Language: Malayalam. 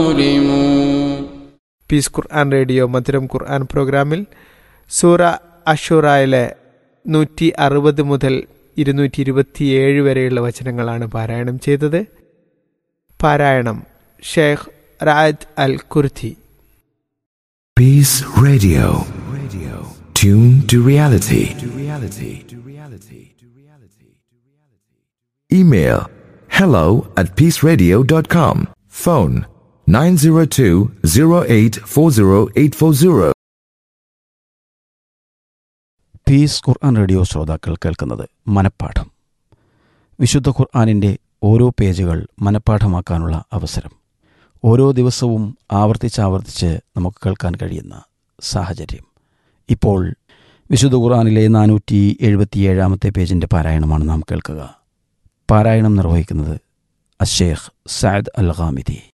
ظلموا പീസ് ഖുർആൻ റേഡിയോ മധുരം ഖുർആൻ പ്രോഗ്രാമിൽ സൂറ അഷുറായിലെ നൂറ്റി അറുപത് മുതൽ ഇരുന്നൂറ്റി ഇരുപത്തിയേഴ് വരെയുള്ള വചനങ്ങളാണ് പാരായണം ചെയ്തത് പാരായണം Sheikh Raad Al Kurdi Peace Radio. Radio. Tune to reality. To reality. To reality. To reality. Email hello at peaceradio.com. Phone 902-0840840. Peace Quran radio ശ്രോതാക്കൾ കേൾക്കുന്നത് മനപ്പാഠം വിശുദ്ധ ഖുർആാനിൻ്റെ ഓരോ പേജുകൾ മനപ്പാഠമാക്കാനുള്ള അവസരം ഓരോ ദിവസവും ആവർത്തിച്ചാവർത്തിച്ച് നമുക്ക് കേൾക്കാൻ കഴിയുന്ന സാഹചര്യം ഇപ്പോൾ വിശുദ്ധ ഖുർആാനിലെ നാനൂറ്റി എഴുപത്തിയേഴാമത്തെ പേജിൻ്റെ പാരായണമാണ് നാം കേൾക്കുക പാരായണം നിർവഹിക്കുന്നത് അഷേഖ് സയദ് അൽ ഖാമിദി